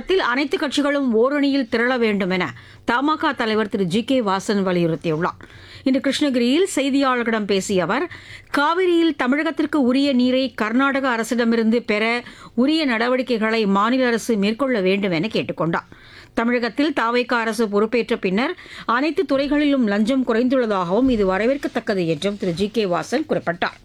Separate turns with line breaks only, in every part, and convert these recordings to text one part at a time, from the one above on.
விவகாரத்தில் அனைத்து கட்சிகளும் ஓரணியில் திரள வேண்டும் என தமாக தலைவர் திரு ஜி கே வாசன் வலியுறுத்தியுள்ளார் இன்று கிருஷ்ணகிரியில் செய்தியாளர்களிடம் பேசிய அவர் காவிரியில் தமிழகத்திற்கு உரிய நீரை கர்நாடக அரசிடமிருந்து பெற உரிய நடவடிக்கைகளை மாநில அரசு மேற்கொள்ள வேண்டும் என கேட்டுக் கொண்டார் தமிழகத்தில் தாவைக்க அரசு பொறுப்பேற்ற பின்னர் அனைத்து துறைகளிலும் லஞ்சம் குறைந்துள்ளதாகவும் இது வரவேற்கத்தக்கது என்றும் திரு ஜி கே வாசன் குறிப்பிட்டார்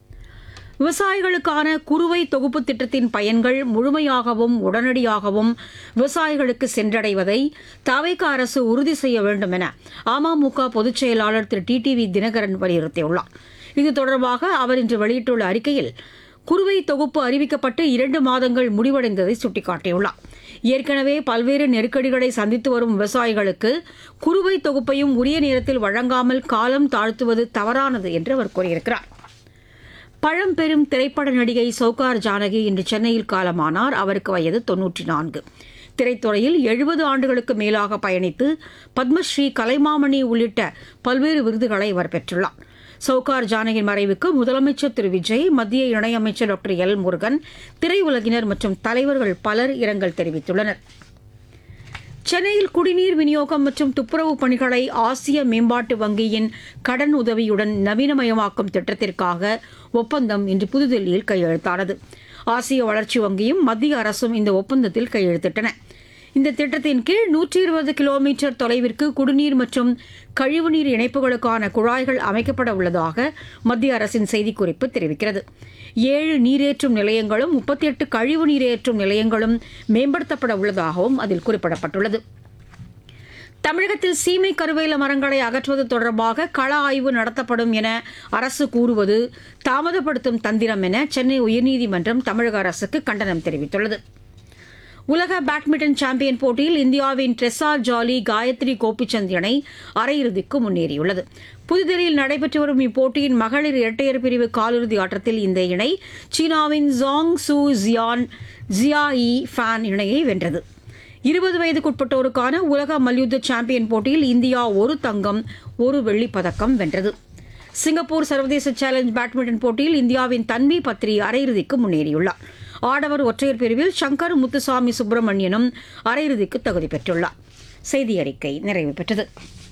விவசாயிகளுக்கான குறுவை தொகுப்பு திட்டத்தின் பயன்கள் முழுமையாகவும் உடனடியாகவும் விவசாயிகளுக்கு சென்றடைவதை தவைக்க அரசு உறுதி செய்ய வேண்டும் என அமமுக பொதுச் செயலாளர் திரு டிடிவி தினகரன் வலியுறுத்தியுள்ளார் இது தொடர்பாக அவர் இன்று வெளியிட்டுள்ள அறிக்கையில் குறுவை தொகுப்பு அறிவிக்கப்பட்டு இரண்டு மாதங்கள் முடிவடைந்ததை சுட்டிக்காட்டியுள்ளார் ஏற்கனவே பல்வேறு நெருக்கடிகளை சந்தித்து வரும் விவசாயிகளுக்கு குறுவை தொகுப்பையும் உரிய நேரத்தில் வழங்காமல் காலம் தாழ்த்துவது தவறானது என்று அவர் கூறியிருக்கிறார் பழம்பெரும் திரைப்பட நடிகை சௌகார் ஜானகி இன்று சென்னையில் காலமானார் அவருக்கு வயது தொன்னூற்றி நான்கு திரைத்துறையில் எழுபது ஆண்டுகளுக்கு மேலாக பயணித்து பத்மஸ்ரீ கலைமாமணி உள்ளிட்ட பல்வேறு விருதுகளை அவர் பெற்றுள்ளார் சௌகார் ஜானகியின் மறைவுக்கு முதலமைச்சர் திரு விஜய் மத்திய இணையமைச்சர் டாக்டர் எல் முருகன் திரையுலகினர் மற்றும் தலைவர்கள் பலர் இரங்கல் தெரிவித்துள்ளனர் சென்னையில் குடிநீர் விநியோகம் மற்றும் துப்புரவு பணிகளை ஆசிய மேம்பாட்டு வங்கியின் கடன் உதவியுடன் நவீனமயமாக்கும் திட்டத்திற்காக ஒப்பந்தம் இன்று புதுதில்லியில் கையெழுத்தானது ஆசிய வளர்ச்சி வங்கியும் மத்திய அரசும் இந்த ஒப்பந்தத்தில் கையெழுத்திட்டன இந்த திட்டத்தின் கீழ் நூற்றி இருபது கிலோமீட்டர் தொலைவிற்கு குடிநீர் மற்றும் கழிவுநீர் இணைப்புகளுக்கான குழாய்கள் அமைக்கப்பட உள்ளதாக மத்திய அரசின் செய்திக்குறிப்பு தெரிவிக்கிறது ஏழு நீரேற்றும் நிலையங்களும் முப்பத்தி எட்டு கழிவு நீரேற்றும் நிலையங்களும் மேம்படுத்தப்பட உள்ளதாகவும் அதில் குறிப்பிடப்பட்டுள்ளது தமிழகத்தில் சீமை கருவேல மரங்களை அகற்றுவது தொடர்பாக கள ஆய்வு நடத்தப்படும் என அரசு கூறுவது தாமதப்படுத்தும் தந்திரம் என சென்னை உயர்நீதிமன்றம் தமிழக அரசுக்கு கண்டனம் தெரிவித்துள்ளது உலக பேட்மிண்டன் சாம்பியன் போட்டியில் இந்தியாவின் ட்ரெஸா ஜாலி காயத்ரி கோபிச்சந்த் இணை அரையிறுதிக்கு முன்னேறியுள்ளது புதுதில்லியில் நடைபெற்று வரும் இப்போட்டியின் மகளிர் இரட்டையர் பிரிவு காலிறுதி ஆட்டத்தில் இந்த இணை சீனாவின் ஜாங் சூ ஜியான் ஜியா இ ஃபேன் இணையை வென்றது இருபது வயதுக்குட்பட்டோருக்கான உலக மல்யுத்த சாம்பியன் போட்டியில் இந்தியா ஒரு தங்கம் ஒரு வெள்ளிப் பதக்கம் வென்றது சிங்கப்பூர் சர்வதேச சேலஞ்ச் பேட்மிண்டன் போட்டியில் இந்தியாவின் தன்வி பத்ரி அரையிறுதிக்கு முன்னேறியுள்ளார் ஆடவர் ஒற்றையர் பிரிவில் சங்கர் முத்துசாமி சுப்பிரமணியனும் அரையிறுதிக்கு தகுதி பெற்றுள்ளார் செய்தி அறிக்கை நிறைவு பெற்றது